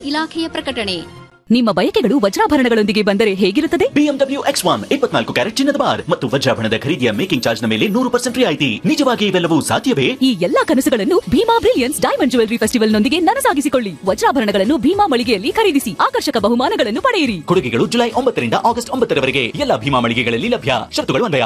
ಇಲಾಖೆಯ ಪ್ರಕಟಣೆ ನಿಮ್ಮ ಬಯಕೆಗಳು ವಜ್ರಾಭರಣಗಳೊಂದಿಗೆ ಬಂದರೆ ಹೇಗಿರುತ್ತದೆ ಬಿಎಂಡಬ್ಲ್ಯೂ ಎಕ್ಸ್ ಒನ್ ಇಪ್ಪತ್ನಾಲ್ಕು ಕ್ಯಾರೆಟ್ ಚಿನ್ನದ ಬಾರ್ ಮತ್ತು ವಜ್ರಾಭರಣದ ಖರೀದಿಯ ಮೇಕಿಂಗ್ ಚಾರ್ಜ್ ನ ಮೇಲೆ ನೂರು ಪರ್ಸೆಂಟ್ ರಿಯಾಯಿತಿ ನಿಜವಾಗಿ ಇವೆಲ್ಲವೂ ಸಾಧ್ಯವೇ ಈ ಎಲ್ಲಾ ಕನಸುಗಳನ್ನು ಭೀಮಾ ಬ್ರಿಲಿಯನ್ಸ್ ಡೈಮಂಡ್ ಜ್ಯುವೆಲರಿ ಫೆಸ್ಟಿವಲ್ನೊಂದಿಗೆ ನನಸಾಗಿಸಿಕೊಳ್ಳಿ ವಜ್ರಾಭರಣಗಳನ್ನು ಭೀಮಾ ಮಳಿಗೆಯಲ್ಲಿ ಖರೀದಿಸಿ ಆಕರ್ಷಕ ಬಹುಮಾನಗಳನ್ನು ಪಡೆಯಿರಿ ಕೊಡುಗೆಗಳು ಜುಲೈ ಒಂಬತ್ತರಿಂದ ಆಗಸ್ಟ್ ಒಂಬತ್ತರವರೆಗೆ ಎಲ್ಲ ಭೀಮಾ ಮಳಿಗೆಗಳಲ್ಲಿ ಲಭ್ಯ ಶರ್ತುಗಳು ಅನ್ವಯ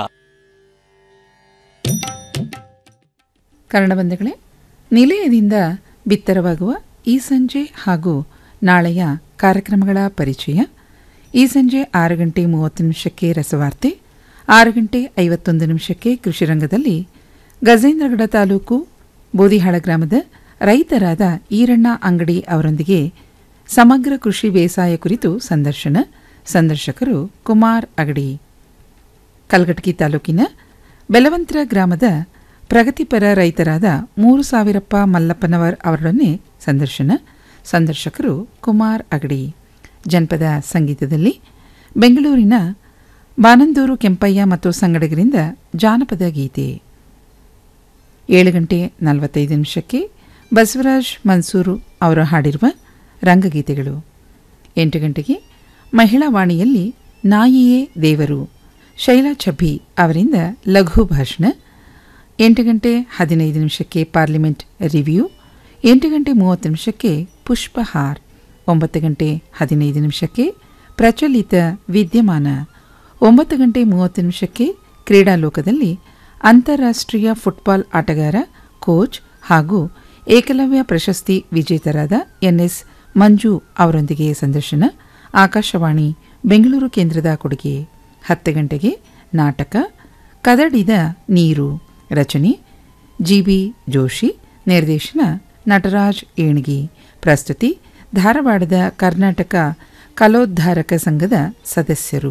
ಕನ್ನಡ ಬಂಧುಗಳೇ ನಿಲಯದಿಂದ ಬಿತ್ತರವಾಗುವ ಈ ಸಂಜೆ ಹಾಗೂ ನಾಳೆಯ ಕಾರ್ಯಕ್ರಮಗಳ ಪರಿಚಯ ಈ ಸಂಜೆ ಆರು ಗಂಟೆ ಮೂವತ್ತು ನಿಮಿಷಕ್ಕೆ ರಸವಾರ್ತೆ ಆರು ಗಂಟೆ ಐವತ್ತೊಂದು ನಿಮಿಷಕ್ಕೆ ಕೃಷಿ ರಂಗದಲ್ಲಿ ಗಜೇಂದ್ರಗಡ ತಾಲೂಕು ಬೋದಿಹಾಳ ಗ್ರಾಮದ ರೈತರಾದ ಈರಣ್ಣ ಅಂಗಡಿ ಅವರೊಂದಿಗೆ ಸಮಗ್ರ ಕೃಷಿ ಬೇಸಾಯ ಕುರಿತು ಸಂದರ್ಶನ ಸಂದರ್ಶಕರು ಕುಮಾರ್ ಅಗಡಿ ಕಲ್ಗಟಗಿ ತಾಲೂಕಿನ ಬೆಲವಂತರ ಗ್ರಾಮದ ಪ್ರಗತಿಪರ ರೈತರಾದ ಮೂರು ಸಾವಿರಪ್ಪ ಮಲ್ಲಪ್ಪನವರ್ ಅವರೊಡನೆ ಸಂದರ್ಶನ ಸಂದರ್ಶಕರು ಕುಮಾರ್ ಅಗಡಿ ಜನಪದ ಸಂಗೀತದಲ್ಲಿ ಬೆಂಗಳೂರಿನ ಬಾನಂದೂರು ಕೆಂಪಯ್ಯ ಮತ್ತು ಸಂಗಡಿಗರಿಂದ ಜಾನಪದ ಗೀತೆ ಏಳು ಗಂಟೆ ನಲವತ್ತೈದು ನಿಮಿಷಕ್ಕೆ ಬಸವರಾಜ್ ಮನ್ಸೂರು ಅವರು ಹಾಡಿರುವ ರಂಗಗೀತೆಗಳು ಎಂಟು ಗಂಟೆಗೆ ಮಹಿಳಾ ವಾಣಿಯಲ್ಲಿ ನಾಯಿಯೇ ದೇವರು ಶೈಲಾ ಛಬ್ಬಿ ಅವರಿಂದ ಲಘು ಭಾಷಣ ಎಂಟು ಗಂಟೆ ಹದಿನೈದು ನಿಮಿಷಕ್ಕೆ ಪಾರ್ಲಿಮೆಂಟ್ ರಿವ್ಯೂ ಎಂಟು ಗಂಟೆ ಮೂವತ್ತು ನಿಮಿಷಕ್ಕೆ ಪುಷ್ಪಹಾರ್ ಒಂಬತ್ತು ಗಂಟೆ ಹದಿನೈದು ನಿಮಿಷಕ್ಕೆ ಪ್ರಚಲಿತ ವಿದ್ಯಮಾನ ಒಂಬತ್ತು ಗಂಟೆ ಮೂವತ್ತು ನಿಮಿಷಕ್ಕೆ ಕ್ರೀಡಾಲೋಕದಲ್ಲಿ ಅಂತಾರಾಷ್ಟ್ರೀಯ ಫುಟ್ಬಾಲ್ ಆಟಗಾರ ಕೋಚ್ ಹಾಗೂ ಏಕಲವ್ಯ ಪ್ರಶಸ್ತಿ ವಿಜೇತರಾದ ಎನ್ಎಸ್ ಮಂಜು ಅವರೊಂದಿಗೆ ಸಂದರ್ಶನ ಆಕಾಶವಾಣಿ ಬೆಂಗಳೂರು ಕೇಂದ್ರದ ಕೊಡುಗೆ ಹತ್ತು ಗಂಟೆಗೆ ನಾಟಕ ಕದಡಿದ ನೀರು ರಚನೆ ಜಿಬಿ ಜೋಶಿ ನಿರ್ದೇಶನ ನಟರಾಜ್ ಏಣಗಿ ಪ್ರಸ್ತುತಿ ಧಾರವಾಡದ ಕರ್ನಾಟಕ ಕಲೋದ್ಧಾರಕ ಸಂಘದ ಸದಸ್ಯರು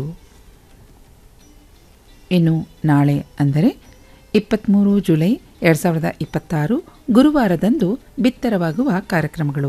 ಇನ್ನು ನಾಳೆ ಅಂದರೆ ಇಪ್ಪತ್ತ್ಮೂರು ಜುಲೈ ಎರಡು ಸಾವಿರದ ಇಪ್ಪತ್ತಾರು ಗುರುವಾರದಂದು ಬಿತ್ತರವಾಗುವ ಕಾರ್ಯಕ್ರಮಗಳು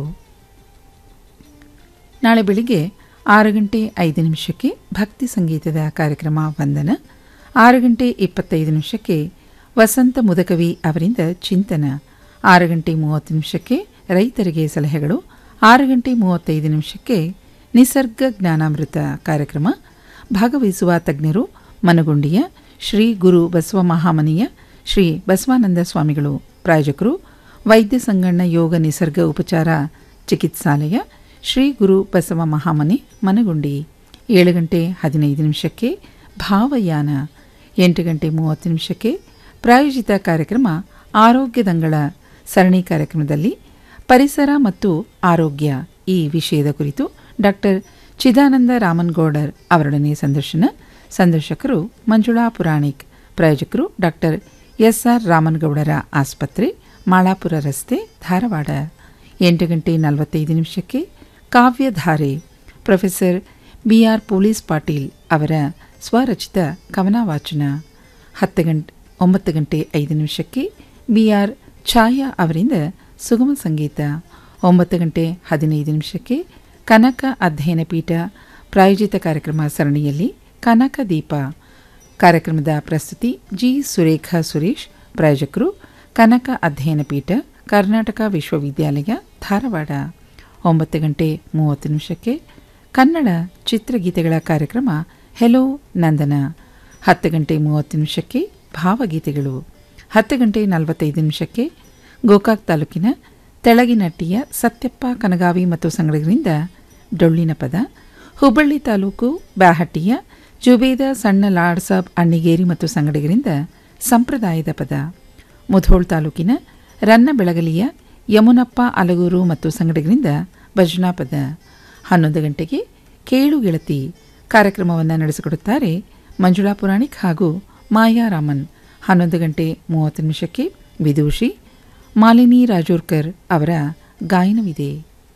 ನಾಳೆ ಬೆಳಿಗ್ಗೆ ಆರು ಗಂಟೆ ಐದು ನಿಮಿಷಕ್ಕೆ ಭಕ್ತಿ ಸಂಗೀತದ ಕಾರ್ಯಕ್ರಮ ವಂದನ ಆರು ಗಂಟೆ ಇಪ್ಪತ್ತೈದು ನಿಮಿಷಕ್ಕೆ ವಸಂತ ಮುದಕವಿ ಅವರಿಂದ ಚಿಂತನ ಆರು ಗಂಟೆ ಮೂವತ್ತು ನಿಮಿಷಕ್ಕೆ ರೈತರಿಗೆ ಸಲಹೆಗಳು ಆರು ಗಂಟೆ ಮೂವತ್ತೈದು ನಿಮಿಷಕ್ಕೆ ನಿಸರ್ಗ ಜ್ಞಾನಾಮೃತ ಕಾರ್ಯಕ್ರಮ ಭಾಗವಹಿಸುವ ತಜ್ಞರು ಮನಗುಂಡಿಯ ಶ್ರೀ ಗುರು ಬಸವ ಮಹಾಮನಿಯ ಶ್ರೀ ಬಸವಾನಂದ ಸ್ವಾಮಿಗಳು ಪ್ರಾಯೋಜಕರು ವೈದ್ಯ ಸಂಗಣ್ಣ ಯೋಗ ನಿಸರ್ಗ ಉಪಚಾರ ಚಿಕಿತ್ಸಾಲಯ ಶ್ರೀ ಗುರು ಬಸವ ಮಹಾಮನೆ ಮನಗುಂಡಿ ಏಳು ಗಂಟೆ ಹದಿನೈದು ನಿಮಿಷಕ್ಕೆ ಭಾವಯಾನ ಎಂಟು ಗಂಟೆ ಮೂವತ್ತು ನಿಮಿಷಕ್ಕೆ ಪ್ರಾಯೋಜಿತ ಕಾರ್ಯಕ್ರಮ ಆರೋಗ್ಯದಂಗಳ ಸರಣಿ ಕಾರ್ಯಕ್ರಮದಲ್ಲಿ ಪರಿಸರ ಮತ್ತು ಆರೋಗ್ಯ ಈ ವಿಷಯದ ಕುರಿತು ಡಾಕ್ಟರ್ ಚಿದಾನಂದ ರಾಮನ್ಗೌಡರ್ ಅವರೊಡನೆ ಸಂದರ್ಶನ ಸಂದರ್ಶಕರು ಮಂಜುಳಾ ಪುರಾಣಿಕ್ ಪ್ರಾಯೋಜಕರು ಡಾಕ್ಟರ್ ಎಸ್ಆರ್ ರಾಮನ್ಗೌಡರ ಆಸ್ಪತ್ರೆ ಮಾಳಾಪುರ ರಸ್ತೆ ಧಾರವಾಡ ಎಂಟು ಗಂಟೆ ನಲವತ್ತೈದು ನಿಮಿಷಕ್ಕೆ ಕಾವ್ಯಧಾರೆ ಪ್ರೊಫೆಸರ್ ಬಿಆರ್ ಪೊಲೀಸ್ ಪಾಟೀಲ್ ಅವರ ಸ್ವರಚಿತ ಕವನ ವಾಚನ ಹತ್ತು ಗಂಟೆ ಒಂಬತ್ತು ಗಂಟೆ ಐದು ನಿಮಿಷಕ್ಕೆ ಬಿಆರ್ ಛಾಯಾ ಅವರಿಂದ ಸುಗಮ ಸಂಗೀತ ಒಂಬತ್ತು ಗಂಟೆ ಹದಿನೈದು ನಿಮಿಷಕ್ಕೆ ಕನಕ ಅಧ್ಯಯನ ಪೀಠ ಪ್ರಾಯೋಜಿತ ಕಾರ್ಯಕ್ರಮ ಸರಣಿಯಲ್ಲಿ ಕನಕ ದೀಪ ಕಾರ್ಯಕ್ರಮದ ಪ್ರಸ್ತುತಿ ಜಿ ಸುರೇಖಾ ಸುರೇಶ್ ಪ್ರಾಯೋಜಕರು ಕನಕ ಅಧ್ಯಯನ ಪೀಠ ಕರ್ನಾಟಕ ವಿಶ್ವವಿದ್ಯಾಲಯ ಧಾರವಾಡ ಒಂಬತ್ತು ಗಂಟೆ ಮೂವತ್ತು ನಿಮಿಷಕ್ಕೆ ಕನ್ನಡ ಚಿತ್ರಗೀತೆಗಳ ಕಾರ್ಯಕ್ರಮ ಹೆಲೋ ನಂದನ ಹತ್ತು ಗಂಟೆ ಮೂವತ್ತು ನಿಮಿಷಕ್ಕೆ ಭಾವಗೀತೆಗಳು ಹತ್ತು ಗಂಟೆ ನಲವತ್ತೈದು ನಿಮಿಷಕ್ಕೆ ಗೋಕಾಕ್ ತಾಲೂಕಿನ ತೆಳಗಿನಟ್ಟಿಯ ಸತ್ಯಪ್ಪ ಕನಗಾವಿ ಮತ್ತು ಸಂಗಡಿಗರಿಂದ ಡೊಳ್ಳಿನ ಪದ ಹುಬ್ಬಳ್ಳಿ ತಾಲೂಕು ಬ್ಯಾಹಟ್ಟಿಯ ಜುಬೇದ ಸಣ್ಣ ಲಾಡ್ಸಾಬ್ ಅಣ್ಣಿಗೇರಿ ಮತ್ತು ಸಂಗಡಿಗರಿಂದ ಸಂಪ್ರದಾಯದ ಪದ ಮುಧೋಳ್ ತಾಲೂಕಿನ ರನ್ನ ಬೆಳಗಲಿಯ ಯಮುನಪ್ಪ ಅಲಗೂರು ಮತ್ತು ಸಂಗಡಿಗರಿಂದ ಭಜನಾ ಪದ ಹನ್ನೊಂದು ಗಂಟೆಗೆ ಕೇಳು ಗೆಳತಿ ಕಾರ್ಯಕ್ರಮವನ್ನು ನಡೆಸಿಕೊಡುತ್ತಾರೆ ಮಂಜುಳಾ ಪುರಾಣಿಕ್ ಹಾಗೂ ಮಾಯಾ ರಾಮನ್ ಹನ್ನೊಂದು ಗಂಟೆ ಮೂವತ್ತು ನಿಮಿಷಕ್ಕೆ ವಿದೂಷಿ ಮಾಲಿನಿ ರಾಜೋರ್ಕರ್ ಅವರ ಗಾಯನವಿದೆ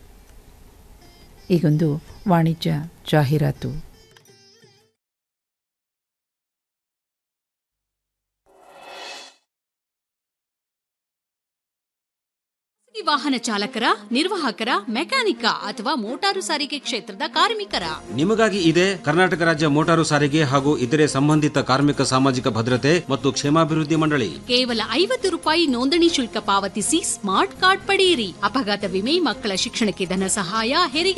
ಈಗೊಂದು ವಾಣಿಜ್ಯ ಜಾಹೀರಾತು ವಾಹನ ಚಾಲಕರ ನಿರ್ವಾಹಕರ ಮೆಕ್ಯಾನಿಕ ಅಥವಾ ಮೋಟಾರು ಸಾರಿಗೆ ಕ್ಷೇತ್ರದ ಕಾರ್ಮಿಕರ ನಿಮಗಾಗಿ ಇದೆ ಕರ್ನಾಟಕ ರಾಜ್ಯ ಮೋಟಾರು ಸಾರಿಗೆ ಹಾಗೂ ಇತರೆ ಸಂಬಂಧಿತ ಕಾರ್ಮಿಕ ಸಾಮಾಜಿಕ ಭದ್ರತೆ ಮತ್ತು ಕ್ಷೇಮಾಭಿವೃದ್ಧಿ ಮಂಡಳಿ ಕೇವಲ ಐವತ್ತು ರೂಪಾಯಿ ನೋಂದಣಿ ಶುಲ್ಕ ಪಾವತಿಸಿ ಸ್ಮಾರ್ಟ್ ಕಾರ್ಡ್ ಪಡೆಯಿರಿ ಅಪಘಾತ ವಿಮೆ ಮಕ್ಕಳ ಶಿಕ್ಷಣಕ್ಕೆ ಧನ ಸಹಾಯ ಹೆರಿಗೆ